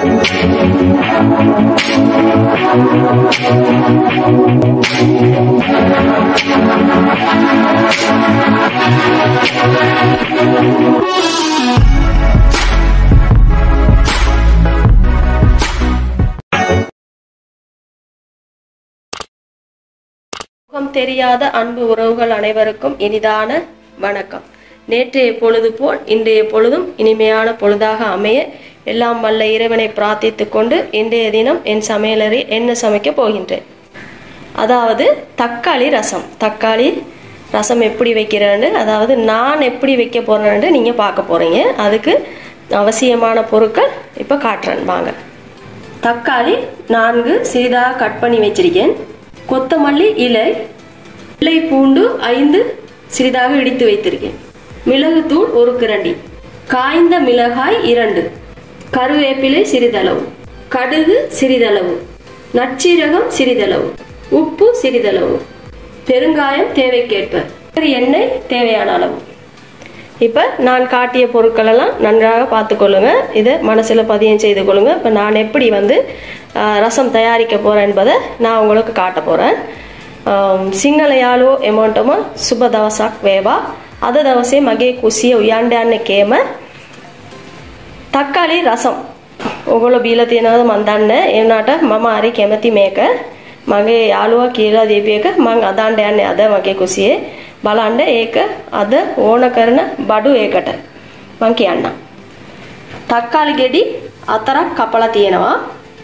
முகம் தெரியாத அன்பு உறவுகள் அனைவருக்கும் இனிதான வணக்கம் நேற்றைய பொழுது போல் இன்றைய பொழுதும் இனிமையான பொழுதாக அமைய எல்லாம் வல்ல இறைவனை பிரார்த்தித்துக் கொண்டு இன்றைய தினம் என் சமையலறை என்ன சமைக்க போகின்றேன் அதாவது தக்காளி ரசம் தக்காளி ரசம் எப்படி வைக்கிறேன்னு அதாவது நான் எப்படி வைக்க போறேன்னு நீங்க பார்க்க போறீங்க அதுக்கு அவசியமான பொருட்கள் இப்போ காட்டுறேன் வாங்க தக்காளி நான்கு சிறிதாக கட் பண்ணி வச்சிருக்கேன் கொத்தமல்லி இலை இலை பூண்டு ஐந்து சிறிதாக இடித்து வைத்திருக்கேன் மிளகுத்தூள் ஒரு கிரண்டி காய்ந்த மிளகாய் இரண்டு கருவேப்பிலை சிறிதளவு கடுகு சிறிதளவு நச்சீரகம் சிறிதளவு உப்பு சிறிதளவு பெருங்காயம் தேவைக்கேற்ப எண்ணெய் தேவையான அளவு இப்போ நான் காட்டிய பொருட்கள் எல்லாம் நன்றாக பார்த்துக்கொள்ளுங்க இதை மனசில் பதியம் செய்து கொள்ளுங்க இப்போ நான் எப்படி வந்து ஆஹ், ரசம் தயாரிக்க போகிறேன் என்பதை நான் உங்களுக்கு காட்ட போகிறேன் සිංහල යාලුවෝ එමොන්ටම සුබ දවසක් වේවා අද දවසේ මගේ කුසිය උයන්ඩ යන්න කේම තක්කාලි රසම් ඔගොල බීල තියෙනවද මන් දන්න ඒ වුණාට මම හරි කැමති මේක මගේ යාළුවා කියලා දීපු එක මං අදාන්න යන්නේ අද මගේ කුසියේ බලන්න ඒක අද ඕන කරන බඩු ඒකට මං කියන්නම් තක්කාලි ගෙඩි අතරක් කපලා තියෙනවා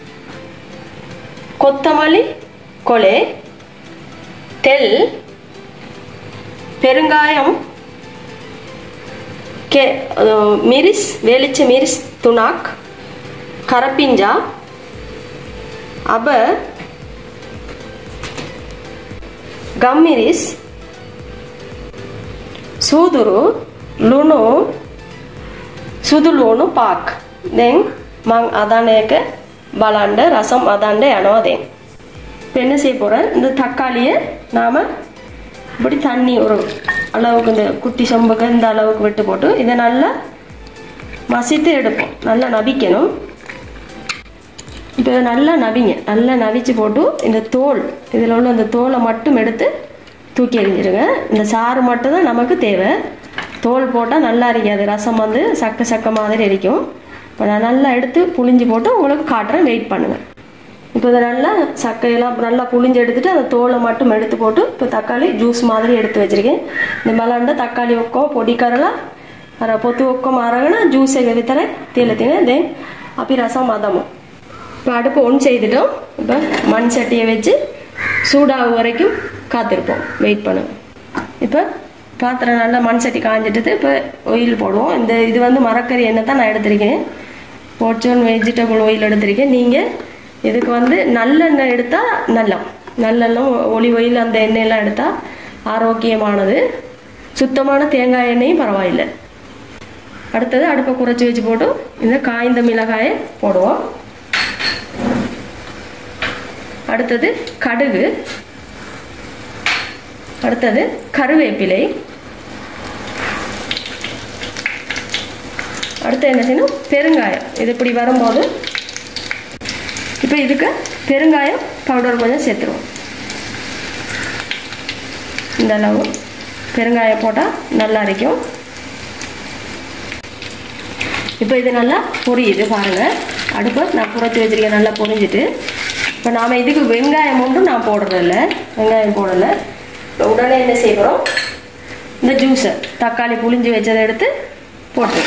කොත්තමල්ලි කොලේ තෙල් பெருங்காயம் கே அஹ், மிரிஸ் வேலிச்ச மிரிஸ் துணாக் கரப்பிஞ்சா அப ගම්මිරිස් සූදුරු ලුණු සුදු ලුණු පාක් දැන් මං අදන එක බලන්න රසම් අදන්න යනවා දැන් இப்போ என்ன செய்ய போறேன் இந்த தக்காளியை நாம இப்படி தண்ணி ஒரு அளவுக்கு இந்த குட்டி சொம்புக்கு இந்த அளவுக்கு விட்டு போட்டு இதை நல்லா மசித்து எடுப்போம் நல்லா நபிக்கணும் இப்போ இதை நல்லா நவிங்க நல்லா நவிச்சு போட்டு இந்த தோல் இதில் உள்ள இந்த தோலை மட்டும் எடுத்து தூக்கி எறிஞ்சிருங்க இந்த சாறு மட்டும் தான் நமக்கு தேவை தோல் போட்டால் நல்லா இருக்காது ரசம் வந்து சக்க சக்க மாதிரி இருக்கும் இப்போ நான் நல்லா எடுத்து புளிஞ்சு போட்டு உங்களுக்கு காட்டுறேன் வெயிட் பண்ணுங்கள் இப்போ இதை நல்லா சக்கையெல்லாம் நல்லா புளிஞ்சு எடுத்துட்டு அந்த தோலை மட்டும் எடுத்து போட்டு இப்போ தக்காளி ஜூஸ் மாதிரி எடுத்து வச்சிருக்கேன் இந்த மலண்ட தக்காளி ಒಕ್ಕೋ ಪೊಡಿ ಕರಲ ಅರ ಪೊತ್ತು ಒಕ್ಕೋ ಮಾರಗಣ ಜ್ಯೂಸಿಗೆ ವಿತರೆ ತೇಲತೀನಿ தென் அப்படி ரசம் மதமும் இப்போ அடுப்பு ஒன் செய்துட்டோம் இப்போ மண் சட்டியை வச்சு சூடாகும் வரைக்கும் காத்திருப்போம் வெயிட் பண்ணுங்க இப்போ பாத்திரம் நல்லா மண் சட்டி காஞ்சிட்டு இப்போ ஆயில் போடுவோம் இந்த இது வந்து மரக்கறி எண்ணெய் தான் நான் எடுத்திருக்கேன் போர்ச்சோன் வெஜிடபிள் ஆயில் எடுத்திருக்கேன் நீங்கள் இதுக்கு வந்து நல்லெண்ணெய் எடுத்தால் நல்லம் நல்லெண்ணெய் ஒளி ஒயில் அந்த எண்ணெயெல்லாம் எடுத்தால் ஆரோக்கியமானது சுத்தமான தேங்காய் எண்ணெயும் பரவாயில்லை அடுத்தது அடுப்பை குறைச்சி வச்சு போட்டு இந்த காய்ந்த மிளகாயை போடுவோம் அடுத்தது கடுகு அடுத்தது கருவேப்பிலை அடுத்து என்ன செய்யணும் பெருங்காயம் இது இப்படி வரும்போது இப்போ இதுக்கு பெருங்காயம் பவுடர் கொஞ்சம் சேர்த்துருவோம் இந்த அளவு பெருங்காயம் போட்டால் நல்லா இருக்கும் இப்போ இது நல்லா பொரியுது பாருங்கள் அடுப்பை நான் குறைச்சி வச்சிருக்கேன் நல்லா பொரிஞ்சிட்டு இப்போ நாம் இதுக்கு வெங்காயம் ஒன்றும் நான் போடுறதில்ல வெங்காயம் போடலை இப்போ உடனே என்ன செய்கிறோம் இந்த ஜூஸை தக்காளி புளிஞ்சு வச்சதை எடுத்து போட்டு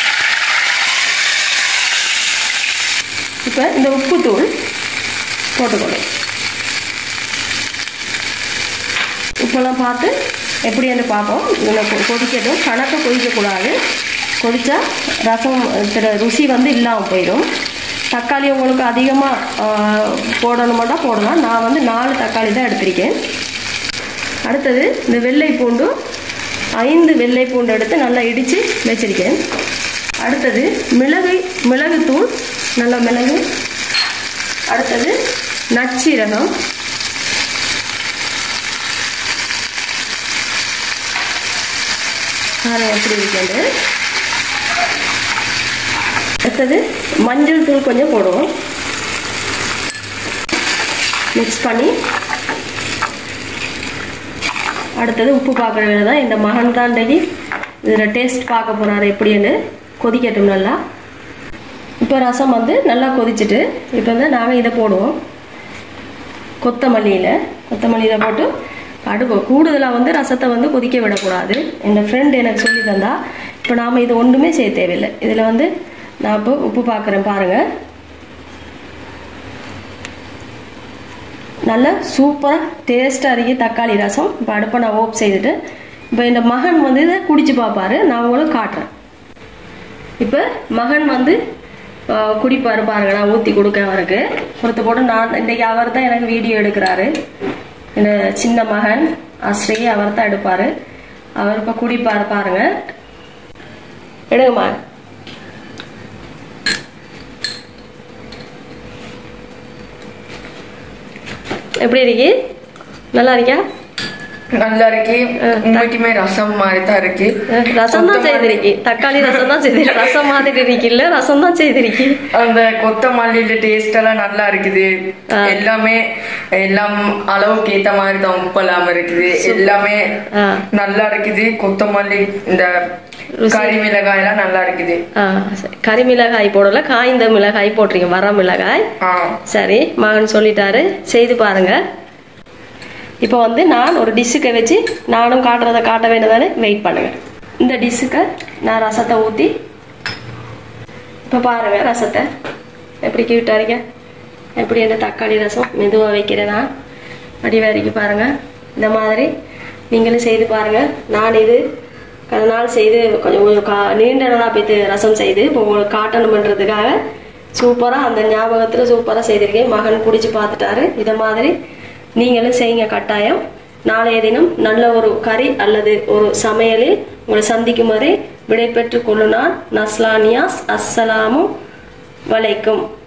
இப்போ இந்த உப்புத்தூள் போட்டுக்கணும் உப்பெல்லாம் பார்த்து எப்படின்னு பார்ப்போம் இதில் கொ- கொதிக்கட்டும் கணக்க கொதிக்கக்கூடாது கொதிச்சா ரசம் இதோட ருசி வந்து இல்லாமல் போயிடும் தக்காளி உங்களுக்கு அதிகமாக போடணுமாட்டா போடலாம் நான் வந்து நாலு தக்காளி தான் எடுத்திருக்கேன் அடுத்தது இந்த வெள்ளை பூண்டு ஐந்து வெள்ளை பூண்டு எடுத்து நல்லா இடித்து வச்சிருக்கேன் அடுத்தது மிளகு மிளகுத்தூள் நல்ல மிளகு அடுத்தது நச்சீரகம் காரம் எப்படி இருக்கிறது அடுத்தது மஞ்சள் தூள் கொஞ்சம் போடுவோம் மிக்ஸ் பண்ணி அடுத்தது உப்பு பார்க்குற வேலை தான் இந்த மகன் தான் டெய்லி இதில் டேஸ்ட் பார்க்க போகிறாரு எப்படின்னு கொதிக்கட்டும் நல்லா இப்போ ரசம் வந்து நல்லா கொதிச்சுட்டு இப்போ வந்து நாங்கள் இதை போடுவோம் கொத்தமல்லியில் கொத்தமல்லியில் போட்டு அடுப்பு கூடுதலாக வந்து ரசத்தை வந்து கொதிக்க விடக்கூடாது என் ஃப்ரெண்ட் எனக்கு சொல்லி தந்தா இப்போ நாம் இது ஒன்றுமே செய்ய தேவையில்லை இதில் வந்து நான் இப்போ உப்பு பார்க்குறேன் பாருங்கள் நல்ல சூப்பராக டேஸ்ட்டாக இருக்கு தக்காளி ரசம் இப்போ அடுப்பை நான் ஓப் செய்துட்டு இப்போ இந்த மகன் வந்து இதை குடிச்சு பார்ப்பாரு நான் உங்களுக்கு காட்டுறேன் இப்போ மகன் வந்து ஆஹ், குடிப்பாரு பாருங்க நான் ஊற்றி கொடுக்க அவருக்கு கொடுத்த போட்டு நான் இன்றைக்கி அவர் தான் எனக்கு வீடியோ எடுக்கிறாரு இந்த சின்ன மகன் அஸ்ரீ அவர் தான் எடுப்பாரு அவர் இப்போ குடிப்பாரு பாருங்க எடுங்கம்மா எப்படி இருக்கு நல்லா இருக்கியா நல்லா இருக்கு உண்மைக்குமே ரசம் மாதிரி தான் இருக்கு ரசம் தான் செய்திருக்கி தக்காளி ரசம் தான் செய்திருக்கு ரசம் மாதிரி இருக்குல்ல ரசம் தான் செய்திருக்கி அந்த கொத்தமல்லியில டேஸ்ட் எல்லாம் நல்லா இருக்குது எல்லாமே எல்லாம் அளவுக்கு ஏத்த மாதிரி தான் உப்பு இல்லாம இருக்குது எல்லாமே ஆ நல்லா இருக்குது கொத்தமல்லி இந்த கறி மிளகாய் எல்லாம் நல்லா இருக்குது ஆ சரி கறி மிளகாய் போடல காய்ந்த மிளகாய் போட்டிருக்கீங்க வர மிளகாய் ஆ சரி மகன் சொல்லிட்டாரு செய்து பாருங்க இப்போ வந்து நான் ஒரு டிஷ்ஷுக்கு வச்சு நானும் காட்டுறதை காட்ட வேண்டியதானே வெயிட் பண்ணுங்க இந்த டிஷ்ஷுக்கு நான் ரசத்தை ஊற்றி இப்போ பாருங்க ரசத்தை எப்படி கிவிட்டாருங்க எப்படி என்ன தக்காளி ரசம் மெதுவாக வைக்கிறேன் நான் அடி வரைக்கும் பாருங்க இந்த மாதிரி நீங்களும் செய்து பாருங்க நான் இது கடந்த நாள் செய்து கொஞ்சம் கொஞ்சம் கா நீண்ட நாளாக போய்த்து ரசம் செய்து இப்போ உங்களுக்கு காட்டணுமன்றதுக்காக சூப்பராக அந்த ஞாபகத்தில் சூப்பராக செய்திருக்கேன் மகன் குடிச்சு பார்த்துட்டாரு இதை மாதிரி நீங்களும் செய்யுங்க கட்டாயம் நாளைய தினம் நல்ல ஒரு கறி அல்லது ஒரு சமையலில் உங்களை சந்திக்கும் வரை விடை பெற்றுக் கொள்ளுனார் நஸ்லானியாஸ் அஸ்ஸலாமு வலைக்கும்